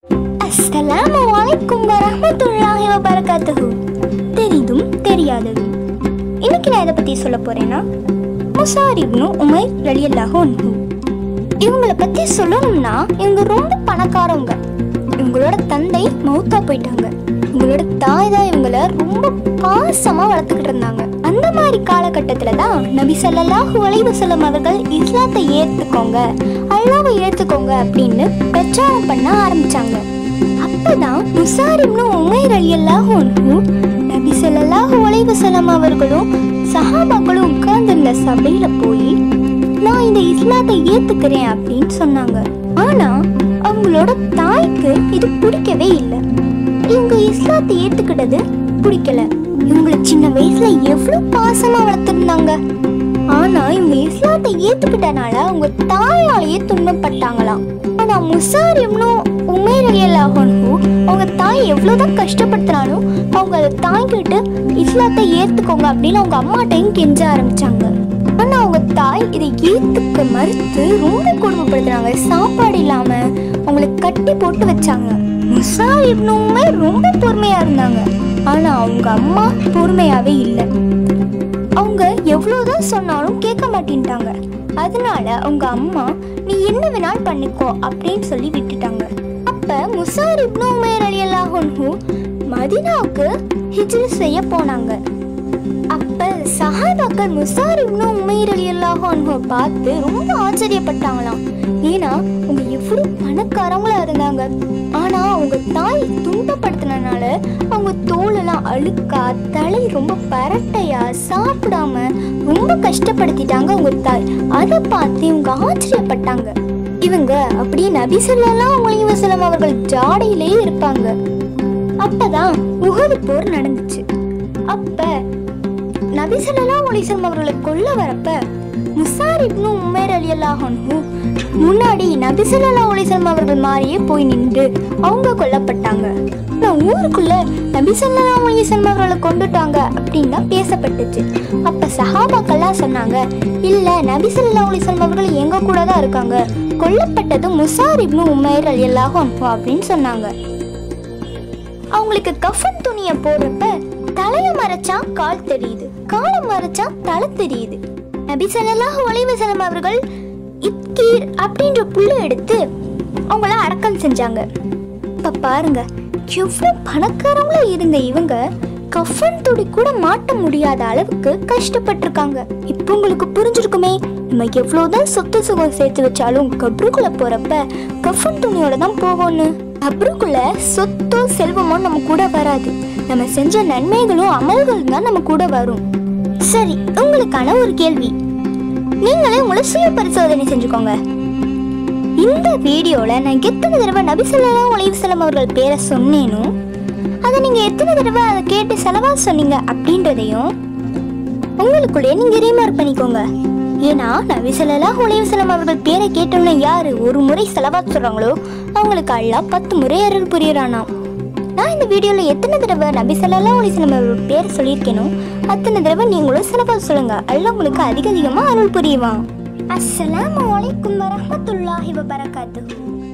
அஸ்ஸலாமு அலைக்கும் வரஹ்மத்துல்லாஹி வபரகாத்துஹு தெரிந்தும் தெரியாததும் இன்னைக்கு நான் இதை பற்றி சொல்ல போறேன்னா முசார் இப்னு உமைர் ரலியல்லாஹு அன்ஹு இவங்கள பற்றி சொல்லணும்னா இவங்க ரொம்ப பணக்காரவங்க இவங்களோட தந்தை மௌத்தா போயிட்டாங்க இவங்களோட தாய் தான் இவங்கள ரொம்ப பாசமாக வளர்த்துக்கிட்டு இருந்தாங்க அந்த மாதிரி காலகட்டத்தில் தான் நபி ஸல்லல்லாஹு அலைஹி வஸல்லம் அவர்கள் இஸ்லாத்தை ஏற்றுக்கோங்க அல்லாவை ஏற்றுக்கோங்க அப்படின்னு பிரச்சாரம் பண்ண ஆரம்பிச்சாங்க அப்பதான் முசார் இப்னு உமைர் ரலியல்லாஹு அன்ஹு நபி ஸல்லல்லாஹு அலைஹி வஸல்லம் அவர்களும் சஹாபாக்களும் உட்கார்ந்திருந்த சபையில போய் நான் இந்த இஸ்லாத்தை ஏத்துக்கிறேன் அப்படின்னு சொன்னாங்க ஆனா அவங்களோட தாய்க்கு இது பிடிக்கவே இல்லை இவங்க இஸ்லாத்தை ஏத்துக்கிட்டது பிடிக்கல இவங்களை சின்ன வயசுல எவ்வளவு பாசமா வளர்த்துருந்தாங்க ஆனா இவங்க இஸ்லாத்தை ஏத்துக்கிட்டனால அவங்க தாயாலேயே துன்பப்பட்டாங்களாம் ஆனா முசார் இப்னு உமேர் அலியல்லாஹு அவங்க தாய் எவ்வளவுதான் கஷ்டப்படுத்தினாலும் அவங்க அதை தாங்கிட்டு இஸ்லாத்தை ஏத்துக்கோங்க அப்படின்னு அவங்க அம்மாட்டையும் கெஞ்ச ஆரம்பிச்சாங்க ஆனா அவங்க தாய் இதை ஏத்துக்க மறுத்து ரொம்ப கொடுமைப்படுத்துறாங்க சாப்பாடு இல்லாம அவங்களுக்கு கட்டி போட்டு வச்சாங்க முசார் இப்னு உமேர் ரொம்ப பொறுமையா இருந்தாங்க ஆனா அவங்க அம்மா பொறுமையாவே இல்லை அவங்க எவ்வளவுதான் சொன்னாலும் கேட்க மாட்டேன்ட்டாங்க அதனால அவங்க அம்மா நீ என்ன வேணாலும் பண்ணிக்கோ அப்படின்னு சொல்லி விட்டுட்டாங்க அப்ப முசார் இப்னு உமேர் ரலியல்லாஹு அன்ஹு மதீனாவுக்கு ஹிஜ்ரத் செய்ய போனாங்க அப்ப சஹாபாக்கள் முசார் இப்னு உமைர் ரலியல்லாஹு அன்ஹு பார்த்து ரொம்ப ஆச்சரியப்பட்டாங்களாம் ஏன்னா அவங்க எவ்வளவு பணக்காரங்களா இருந்தாங்க ஆனா அவங்க தாய் துன்பப்படுத்தினால அவங்க தோலெல்லாம் அழுக்கா தலை ரொம்ப பரட்டையா சாப்பிடாம ரொம்ப கஷ்டப்படுத்திட்டாங்க அவங்க தாய் அதை பார்த்து இவங்க ஆச்சரியப்பட்டாங்க இவங்க அப்படியே நபி ஸல்லல்லாஹு அலைஹி வஸல்லம் அவர்கள் ஜாடையிலேயே இருப்பாங்க அப்பதான் உஹது போர் நடந்துச்சு அப்ப நபி ஸல்லல்லாஹு அலைஹி வஸல்லம் அவர்களை கொல்ல வரப்ப முசார் இப்னு உமேர் ரலியல்லாஹு அன்ஹு முன்னாடி நபி ஸல்லல்லாஹு அலைஹி வஸல்லம் அவர்கள் மாதிரியே போய் நின்று அவங்க கொல்லப்பட்டாங்க ஆனா ஊருக்குள்ள நபி ஸல்லல்லாஹு அலைஹி வஸல்லம் அவர்களை கொண்டுட்டாங்க அப்படின்னு தான் பேசப்பட்டுச்சு அப்ப சஹாபாக்கெல்லாம் சொன்னாங்க இல்ல நபி ஸல்லல்லாஹு அலைஹி வஸல்லம் அவர்கள் எங்க கூட தான் இருக்காங்க கொல்லப்பட்டது முசார் இப்னு உமேர் ரலியல்லாஹு அன்ஹு அப்படின்னு சொன்னாங்க அவங்களுக்கு கஃன் துணியை போடுறப்ப தலைய மறைச்சா கால் தெரியுது காலை மறைச்சா தலை தெரியுது நபி ஸல்லல்லாஹு அலைஹி வஸல்லம் அவர்கள் இத்கீர் அப்படின்ற புல்லை எடுத்து அவங்கள அடக்கம் செஞ்சாங்க இப்ப பாருங்க எவ்வளவு பணக்காரங்களா இருந்த இவங்க கஃன் துணி கூட மாட்ட முடியாத அளவுக்கு கஷ்டப்பட்டிருக்காங்க இப்போ உங்களுக்கு புரிஞ்சிருக்குமே நம்ம எவ்வளவுதான் சொத்து சுகம் சேர்த்து வச்சாலும் கப்ருக்குள்ள போறப்ப கஃன் துணியோட தான் போவோம்னு கப்ருக்குள்ள சொத்தோ செல்வமோ நம்ம கூட வராது நம்ம செஞ்ச நன்மைகளும் அமல்களும் தான் நம்ம கூட வரும் சரி உங்களுக்கான ஒரு கேள்வி நீங்களே உங்களை சுய பரிசோதனை செஞ்சுக்கோங்க இந்த வீடியோல நான் எத்தனை தடவை நபி ஸல்லல்லாஹு அலைஹி வஸல்லம் அவர்கள் பேரை சொன்னேனோ அதை நீங்க எத்தனை தடவை அதை கேட்டு செலவா சொன்னீங்க அப்படின்றதையும் உங்களுக்குள்ளே நீங்க ரீமார்க் பண்ணிக்கோங்க ஏன்னா நபி ஸல்லல்லாஹு அலைஹி வஸல்லம் அவர்கள் பேரை கேட்டோன்னே யாரு ஒரு முறை செலவாத் சொல்றாங்களோ அவங்களுக்கு அல்லாஹ் பத்து முறை அருள் புரியறானாம் நான் இந்த வீடியோல எத்தனை தடவை நபி ஸல்லல்லாஹு அலைஹி வஸல்லம் அவர்கள் பேரை சொல்லியிருக்கேனோ அத்தனை தடவை நீங்களும் செலவாத் சொல்லுங்க அல்லாஹ் உங்களுக்கு அதிக அதிகமா அருள் புரியுவான் அஸ்ஸலாமு அலைக்கும் வரஹ்மத்துல்லாஹி வபரகாத்துஹு